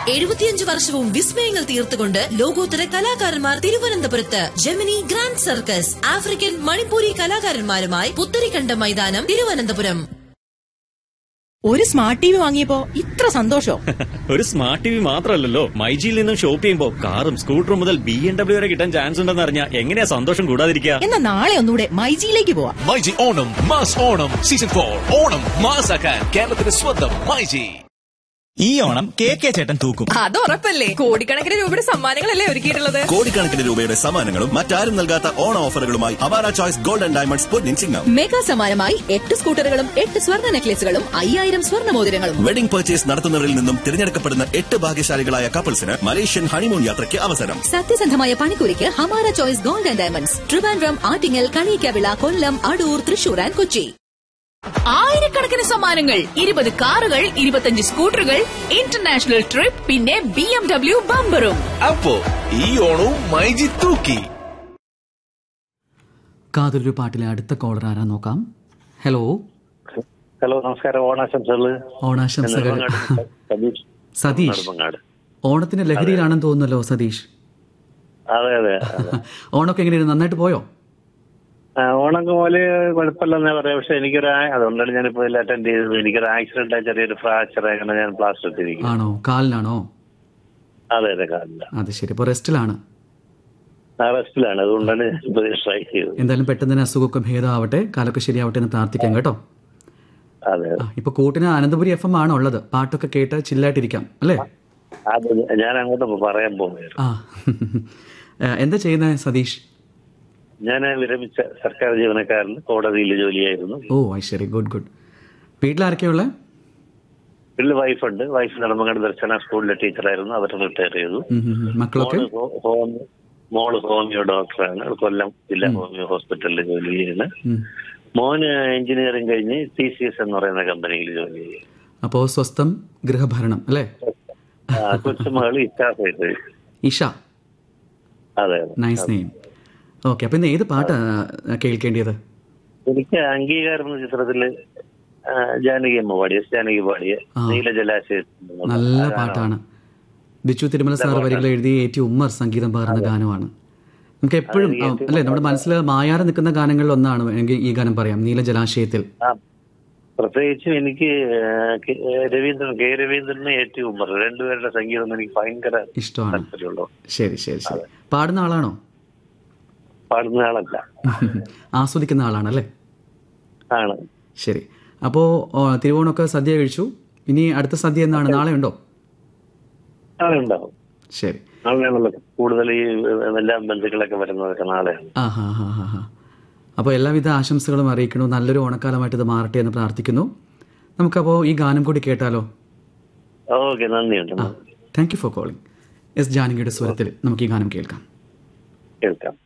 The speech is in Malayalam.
എഴുപത്തിയഞ്ച് വർഷവും വിസ്മയങ്ങൾ തീർത്തുകൊണ്ട് ലോകോത്തര കലാകാരന്മാർ തിരുവനന്തപുരത്ത് Gemini Grand Circus African Manipuri കലാകാരന്മാരുമായി പുത്തരിക്കണ്ട മൈതാനം തിരുവനന്തപുരം ഒരു സ്മാർട്ട് ടി വി വാങ്ങിയപ്പോ ഇത്ര സന്തോഷോ ഒരു സ്മാർട്ട് ടി വി മാത്രമല്ലല്ലോ മൈജിയിൽ നിന്നും ഷോപ്പ് ചെയ്യുമ്പോൾ കാറും സ്കൂട്ടറും മുതൽ ബി എം ഡബ്ല്യു വരെ കിട്ടാൻ ചാൻസ് ഉണ്ടെന്ന് അറിഞ്ഞാൽ എങ്ങനെയാ സന്തോഷം കൂടാതിരിക്കുക എന്നാ നാളെ ഒന്നുകൂടെ മൈജിയിലേക്ക് പോവാം myG Onam mass Onam season for Onam മാസാക്കാൻ കേരളത്തിന്റെ സ്വന്തം മൈജി ഈ ഓണം കെ കെ ചേട്ടൻ തൂക്കും അത് ഉറപ്പല്ലേ കോടിക്കണക്കിന് രൂപയുടെ സമ്മാനങ്ങളല്ലേ ഒരുക്കിയിട്ടുള്ളത് കോടിക്കണക്കിന് രൂപയുടെ സമ്മാനങ്ങളും മറ്റാരും നൽകാത്ത ഓണ ഓഫറുകളുമായി അവാര ചോയ്സ് ഗോൾഡ് ആൻഡ് ഡയമണ്ട്സ് പൊന്നിൻ ചിങ്ങം മെഗാ സമ്മാനമായി എട്ട് സ്കൂട്ടറുകളും എട്ട് സ്വർണ്ണ നെക്ലേസുകളും അയ്യായിരം സ്വർണ്ണ മോതിരങ്ങളും വെഡിംഗ് പർച്ചേസ് നടത്തുന്നവരിൽ നിന്നും തിരഞ്ഞെടുക്കപ്പെടുന്ന എട്ട് ഭാഗ്യശാലികളായ കപ്പിൾസിന് മലേഷ്യൻ ഹണിമൂൺ യാത്രയ്ക്ക് അവസരം സത്യസന്ധമായ പണിക്കൂലിക്ക് Hamara Choice Gold and Diamonds Trivandrum Attingal Kaliyakkavilai Kollam Adoor Thrissur and Kochi ആയിരക്കണക്കിന് സമ്മാനങ്ങൾ ഇരുപത് കാറുകൾ ഇരുപത്തഞ്ച് സ്കൂട്ടറുകൾ ഇന്റർനാഷണൽ ട്രിപ്പ് പിന്നെ ബി എം ഡബ്ല്യു ബമ്പറും അപ്പോ ഈ ഓണവും മൈജി തൂക്കി കാതൊരു പാട്ടിലെ അടുത്ത കോളർ ആരാ നോക്കാം ഹലോ ഹലോ നമസ്കാരം ഓണാശംസകള് ഓണാശംസകൾ സതീഷ് സതീഷ് നെടുമങ്ങാട് ഓണത്തിന്റെ ലഹരിയിലാണെന്ന് തോന്നുന്നല്ലോ സതീഷ് അതെ അതെ അതെ. ഓണമൊക്കെ എങ്ങനെയാണ് നന്നായിട്ട് പോയോ ആ, ഓണൊക്കെ പോലെ കുഴപ്പമില്ലെന്നേ പറയാം പക്ഷെ എനിക്കൊരു ആ- അതുകൊണ്ടാണ് ഞാനിപ്പോ ഇതിൽ അറ്റൻഡ് ചെയ്തത് എനിക്കൊരു ആക്സിഡന്റ് ആയി ചെറിയൊരു ഫ്രാക്ചർ അങ്ങനെ ഞാൻ പ്ലാസ്റ്റർ ഇട്ടിരിക്കും ആണോ കാലിനാണോ അതെ അതെ കാലില്ല അത് ശരി അപ്പോൾ റെസ്റ്റിലാണ് ആ റെസ്റ്റിലാണ് അതുകൊണ്ടാണ് ഞാൻ ഇപ്പൊ ട്രൈ ചെയ്തത് എന്തായാലും പെട്ടെന്ന് തന്നെ അസുഖമൊക്കെ ഭേദമാവട്ടെ കാലൊക്കെ ശരിയാവട്ടെ എന്ന് പ്രാർത്ഥിക്കാം കേട്ടോ അതെ ആ, ഇപ്പൊ കൂട്ടിന് അനന്തപുരി എഫ് എം ആണോ ഉള്ളത് പാട്ടൊക്കെ കേട്ട് ചില്ലായിട്ടിരിക്കാം അല്ലേ അത് ഞാൻ അങ്ങോട്ട് ഇപ്പൊ പറയാൻ പോകുന്നത് ആ ആ, എന്താ ചെയ്യുന്നത് സതീഷ് ഞാൻ വിരമിച്ച സർക്കാർ ജീവനക്കാരൻ കോടതിയിൽ ജോലിയായിരുന്നു ഓ ഐ ശരി ഗുഡ് ഗുഡ് വീട്ടിലാരൊക്കെയുള്ളത് വീട്ടിൽ വൈഫുണ്ട് വൈഫ് നെടുമങ്ങാട് ദർശന സ്കൂളിലെ ടീച്ചറായിരുന്നു അവർ റിട്ടയർ ചെയ്തു മക്കളൊക്കെ മോള് ഹോ- ഹോം- മോള് ഹോമിയോ ഡോക്ടറാണ് കൊല്ലം ജില്ലാ ഹോമിയോ ഹോസ്പിറ്റലിൽ ജോലി ചെയ്യുന്നത് ഉം. മോന് എഞ്ചിനീയറിംഗ് കഴിഞ്ഞ് ടി സി എസ് എന്ന് പറയുന്ന കമ്പനിയിൽ ജോലി ചെയ്യും അപ്പോ സ്വസ്ഥം ഗൃഹഭരണം അല്ലേ ആ, കൊച്ചുമകൾ ഇറ്റാഫായിട്ട് ഇഷ അതെ നൈസ് നെയിം ഓക്കെ അപ്പൊ ഇന്ന് ഏത് പാട്ടാ ആ, കേൾക്കേണ്ടിയത് എനിക്ക് അംഗീകാരം എന്ന ചിത്രത്തില് ആ, ജാനകി അമ്മ പാടിയ എസ് ജാനകി പാടിയ ആ. നീല ജലാശയത്തിൽ നല്ല പാട്ടാണ് ബിച്ചു തിരുമല സാർ വരികൾ എഴുതി എ ടി ഉമ്മർ സംഗീതം പകർന്ന ഗാനമാണ് നമുക്ക് എപ്പോഴും ആ, അല്ലേ നമ്മുടെ മനസ്സിൽ മായാതെ നിൽക്കുന്ന ഗാനങ്ങളിൽ ഒന്നാണ് എങ്കിൽ ഈ ഗാനം പറയാം നീല ജലാശയത്തിൽ ആ, പ്രത്യേകിച്ചും എനിക്ക് ആ, കെ- രവീന്ദ്രൻ കെ രവീന്ദ്രനും എ ടി ഉമ്മർ രണ്ടുപേരുടെ സംഗീതം എനിക്ക് ഭയങ്കര ഇഷ്ടമാണ് താല്പര്യമുള്ളൂ ശരി ശരി ശരി പാടുന്ന ആളാണോ പാടുന്ന ആളല്ല ആസ്വദിക്കുന്ന ആളാണല്ലേ ആണ് ശരി അപ്പോ ഓ, തിരുവോണമൊക്കെ സദ്യ കഴിച്ചു ഇനി അടുത്ത സദ്യ എന്നാണ് നാളെ ഉണ്ടോ നാളെ ഉണ്ടാവും ശരി നാളെയാണല്ലോ കൂടുതൽ ഈ എല്ലാ ബന്ധുക്കളൊക്കെ വരുന്നതൊക്കെ നാളെയാണ് ആ ഹാ ഹാ ഹാ ഹാ അപ്പോൾ എല്ലാവിധ ആശംസകളും അറിയിക്കണു നല്ലൊരു ഓണക്കാലമായിട്ട് ഇത് മാറട്ടെ എന്ന് പ്രാർത്ഥിക്കുന്നു നമുക്കപ്പോൾ ഈ ഗാനം കൂടി കേട്ടാലോ ഓക്കെ നന്ദിയുണ്ട് thank you for calling S ജാനകിയുടെ സ്വരത്തിൽ നമുക്ക് ഈ ഗാനം കേൾക്കാം കേൾക്കാം